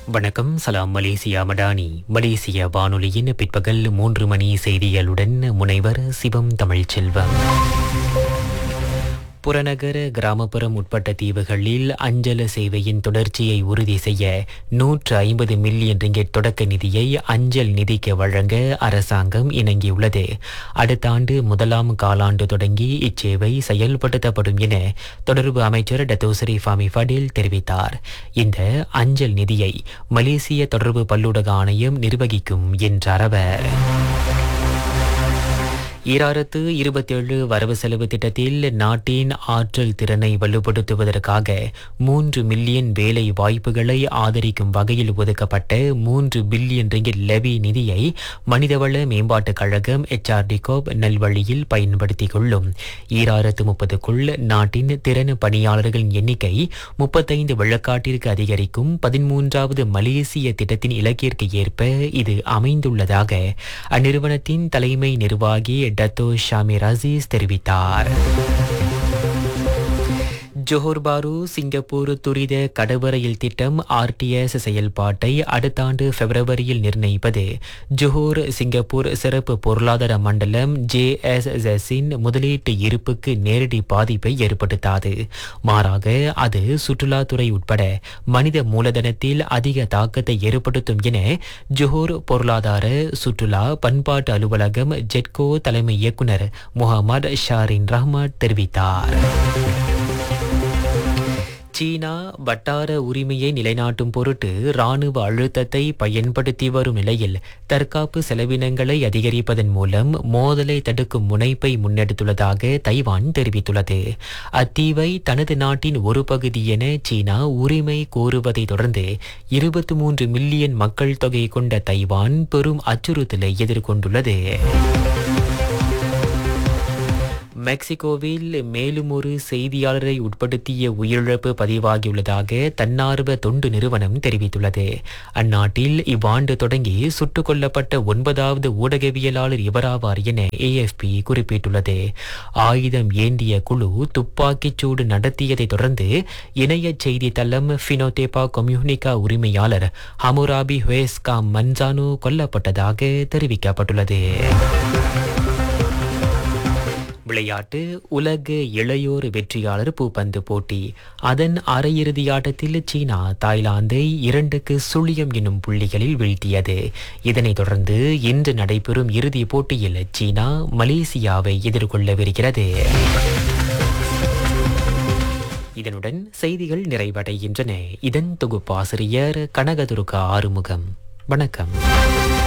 வணக்கம் சலாம் மலேசியா மடானி மலேசிய வானொலியின் பிற்பகல் மூன்று மணி செய்திகளுடன் முனைவர் சிவம் தமிழ்ச்செல்வம் புறநகர கிராமப்புறம் உட்பட்ட தீவுகளில் அஞ்சல சேவையின் தொடர்ச்சியை உறுதி செய்ய நூற்று ஐம்பது மில்லியன் ரிங்கெட் தொடக்க நிதியை அஞ்சல் நிதிக்கு வழங்க அரசாங்கம் இணங்கியுள்ளது அடுத்த ஆண்டு முதலாம் காலாண்டு தொடங்கி இச்சேவை செயல்படுத்தப்படும் என தொடர்பு அமைச்சர் டத்தோசரி ஃபாமி ஃபடில் தெரிவித்தார் இந்த அஞ்சல் நிதியை மலேசிய தொடர்பு பல்லூடக ஆணையம் நிர்வகிக்கும் என்றார் அவர் ஈராயிரத்து இருபத்தேழு வரவு செலவு திட்டத்தில் நாட்டின் ஆற்றல் திறனை வலுப்படுத்துவதற்காக மூன்று மில்லியன் வேலை வாய்ப்புகளை ஆதரிக்கும் வகையில் ஒதுக்கப்பட்ட மூன்று பில்லியன் ரிங்கிட் லெவி நிதியை மனிதவள மேம்பாட்டுக் கழகம் எச்ஆர்டி கோப் நல்வழியில் பயன்படுத்திக் கொள்ளும் ஈராயிரத்து முப்பதுக்குள் நாட்டின் திறன் பணியாளர்களின் எண்ணிக்கை முப்பத்தைந்து விழுக்காட்டிற்கு அதிகரிக்கும் பதிமூன்றாவது மலேசிய திட்டத்தின் இலக்கிற்கு ஏற்ப இது அமைந்துள்ளதாக அந்நிறுவனத்தின் தலைமை நிர்வாகி டத்தோ ஷாமிர் அசீஸ் தெரிவித்தார் ஜோஹர் பாரு சிங்கப்பூர் துரித கடவரையில் திட்டம் ஆர்டிஎஸ் செயல்பாட்டை அடுத்த ஆண்டு பிப்ரவரியில் நிர்ணயிப்பது ஜோஹர் சிங்கப்பூர் சிறப்பு பொருளாதார மண்டலம் ஜேஎஸ்எஸின் முதலீட்டு இருப்புக்கு நேரடி பாதிப்பை ஏற்படுத்தாது மாறாக அது சுற்றுலாத்துறை உட்பட மனித மூலதனத்தில் அதிக தாக்கத்தை ஏற்படுத்தும் என ஜோஹர் பொருளாதார சுற்றுலா பண்பாட்டு அலுவலகம் ஜெட்கோ தலைமை இயக்குனர் முகமது ஷாரின் ரஹ்மத் தெரிவித்தார் சீனா வட்டார உரிமையை நிலைநாட்டும் பொருட்டு ராணுவ அழுத்தத்தை பயன்படுத்தி வரும் நிலையில் தற்காப்பு செலவினங்களை அதிகரிப்பதன் மூலம் மோதலை தடுக்கும் முனைப்பை முன்னெடுத்துள்ளதாக தைவான் தெரிவித்துள்ளது அத்தீவை தனது நாட்டின் ஒரு பகுதி என சீனா உரிமை கோருவதை தொடர்ந்து இருபத்தி மூன்று மில்லியன் மக்கள் தொகை கொண்ட தைவான் பெரும் அச்சுறுத்தலை எதிர்கொண்டுள்ளது மெக்சிகோவில் மேலும் ஒரு செய்தியாளரை உட்படுத்திய உயிரிழப்பு பதிவாகியுள்ளதாக தன்னார்வ தொண்டு நிறுவனம் தெரிவித்துள்ளது அந்நாட்டில் இவ்வாண்டு தொடங்கி சுட்டுக் கொல்லப்பட்ட ஒன்பதாவது ஊடகவியலாளர் இவராவார் என ஏஎஃப்பி குறிப்பிட்டுள்ளது ஆயுதம் ஏந்திய குழு துப்பாக்கிச் சூடு நடத்தியதை தொடர்ந்து இணைய செய்தி தளம் ஃபினோடேபா கம்யூனிகா உரிமையாளர் ஹமுராபி ஹுவேஸ்கா மன்சானு கொல்லப்பட்டதாக தெரிவிக்கப்பட்டுள்ளது விளையாட்டு உலக இளையோர் வெற்றியாளர் பூப்பந்து போட்டி அதன் அரையிறுதி ஆட்டத்தில் சீனா தாய்லாந்தை இரண்டுக்கு சுழியம் எனும் புள்ளிகளில் வீழ்த்தியது இதனைத் தொடர்ந்து இன்று நடைபெறும் இறுதிப் போட்டியில் சீனா மலேசியாவை எதிர்கொள்ளவிருக்கிறது இதனுடன் செய்திகள் நிறைவடைகின்றன இதன் தொகுப்பாசிரியர் கனகதுர்கா ஆறுமுகம் வணக்கம்